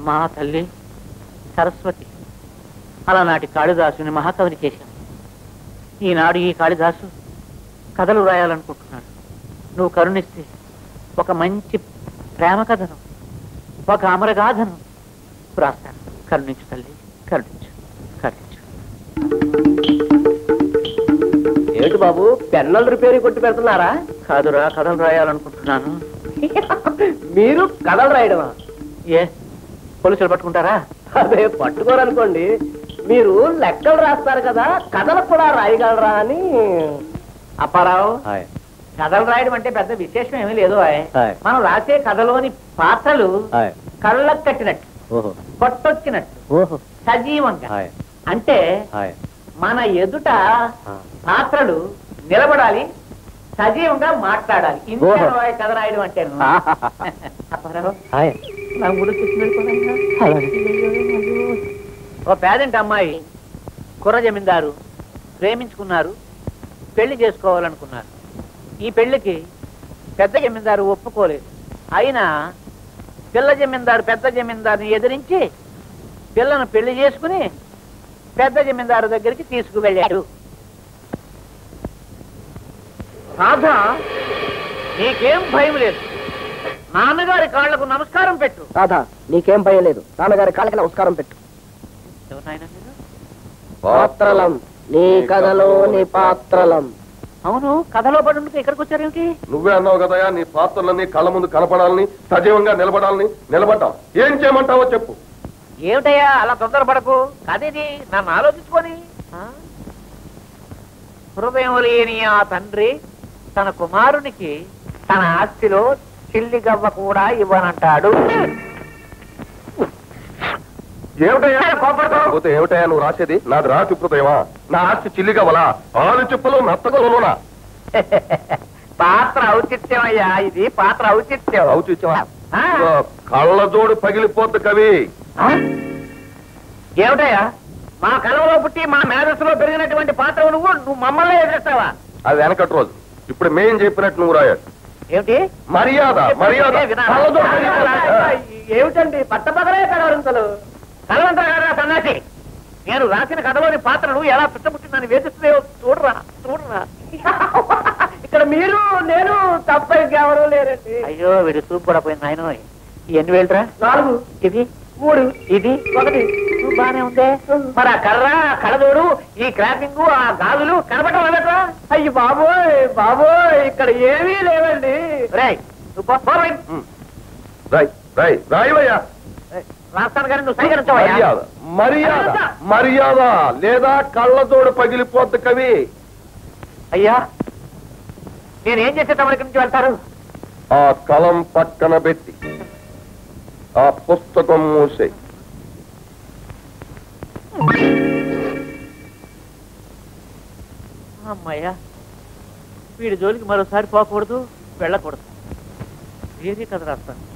అమ్మా తల్లి సరస్వతి అలనాటి కాళిదాసుని మహాకవిని చేశాను ఈనాడు ఈ కాళిదాసు కథలు రాయాలనుకుంటున్నాడు నువ్వు కరుణిస్తే ఒక మంచి ప్రేమ కథను ఒక అమరగాథను రాస్తాను కరుణించు తల్లి కరుణించు కరుణించు ఏమిటి బాబు పెన్నలు రిపేర్ కొట్టి పెడుతున్నారా కాదురా కథలు రాయాలనుకుంటున్నాను మీరు కథలు రాయడమా ఏ పోలీసులు పట్టుకుంటారా అదే పట్టుకోరనుకోండి మీరు లెక్కలు రాస్తారు కదా కథలు కూడా రాయగలరా అని అప్పారావు కథలు రాయడం అంటే పెద్ద విశేషం ఏమీ లేదు ఆయ్. హాయ్. మనం రాసే కథలోని పాత్రలు హాయ్. కళ్ళకు కట్టినట్టు ఓహో కొట్టొచ్చినట్టు ఓహో సజీవంగా హాయ్ అంటే హాయ్ మన ఎదుట పాత్రలు నిలబడాలి సజీవంగా మాట్లాడాలి ఇంతే ఓహో. రాయ్ కథ రాయడం అంటే అప్పారావు హాయ్ నా ముడు తెచ్చి వెళ్ళిపోదాం ఓ పేదంటి అమ్మాయి కుర్ర జమీందారు ప్రేమించుకున్నారు పెళ్లి చేసుకోవాలనుకున్నారు ఈ పెళ్లికి పెద్ద జమీందారు ఒప్పుకోలేదు అయినా పిల్ల జమీందారు పెద్ద జమీందారుని ఎదిరించి పిల్లను పెళ్లి చేసుకుని పెద్ద జమీందారు దగ్గరికి తీసుకువెళ్ళాడు రాధా నీకేం భయం లేదు నాన్నగారి కాళ్లకు నమస్కారం పెట్టు రాధా నీకేం భయం లేదు నాన్నగారి కాళ్ళకి నమస్కారం పెట్టు ఎవరు నాయనా మీరు? పాత్రలం నీ కథలో నీ పాత్రలం అవును కథలో పడి ఉంటే ఇక్కడికి వచ్చారేమిటి నువ్వే అన్నావు కదయా నీ పాత్రలన్నీ కళ్ళ ముందు కనపడాలని సజీవంగా నిలబడాలని నిలబడ్డాం ఏం చేయమంటావో చెప్పు ఏమిటయ్యా అలా తొందరపడకు కదేది నన్ను ఆలోచించుకొని ఆ? హృదయం లేని ఆ తండ్రి తన కుమారునికి తన ఆస్తిలో చిల్లి గవ్వ కూడా ఇవ్వనంటాడు ఏమిటయ్యా పోతే ఏమిటయ్యా నువ్వు రాసేది నాది రాసి హృదయమా నా ఆస్తి చిల్లిగవలా ఆలు చెప్పులు నత్తగలలోనా పాత్ర ఔచిత్యం అయ్యా ఇది పాత్ర ఔచిత్యం అవుచిచ్చవా ఆ. కళ్ళజోడు పగిలిపోద్దు కవి ఆ? ఏమిటయ్యా మా కలవలో పుట్టి మా మేధస్సులో పెరిగినటువంటి పాత్ర నువ్వు నువ్వు మమ్మల్ని ఎదురుస్తావా అది వెనకటి రోజు ఇప్పుడు మేం చెప్పినట్టు నువ్వు రాయాలి ఏమిటి మర్యాద మర్యాద కళ్ళజోడు పగిలిపోద్ది. ఏమిటండి పట్టపగలే కలవరింతలు కలవంతరా సన్నాసి నేను రాసిన కథలోని పాత్రలు ఎలా పుట్టముట్టిందని వేధిస్తున్నాయో చూడరా చూడరా ఇక్కడ మీరు నేను తప్ప ఇంకెవరూ లేరండి అయ్యో వీడు చూపు కూడా పోయింది ఆయన ఎన్ని వేలురా నాలుగు ఇది మూడు ఇది ఒకటి చూపు బానే ఉందే మరి ఆ కర్ర కళ్ళజోడు ఈ క్రాపింగ్ ఆ గాజులు కనపడటం లేదట్రా అయ్యి బాబోయ్ బాబోయ్ ఇక్కడ ఏమీ లేవండి రేయ్ నువ్వు పో, పో రేయ్. ఉమ్. రాయ్ రాయ్ రాయవయ్యా రేయ్, రాస్తాను కానీ నువ్వు స్వీకరించవయ్యా మర్యాద మర్యాద మర్యాద లేదా కళ్ళజోడు పగిలిపోద్ది కవి అయ్యా నేనేం చేసే తమరికి నుంచి వెళ్తారు ఆ కలం పక్కన పెట్టి ఆ పుస్తకం మూసే అమ్మయ్యా వీడి జోలికి మరోసారి పోకూడదు వెళ్ళకూడదు ఏది కథ రాస్తాను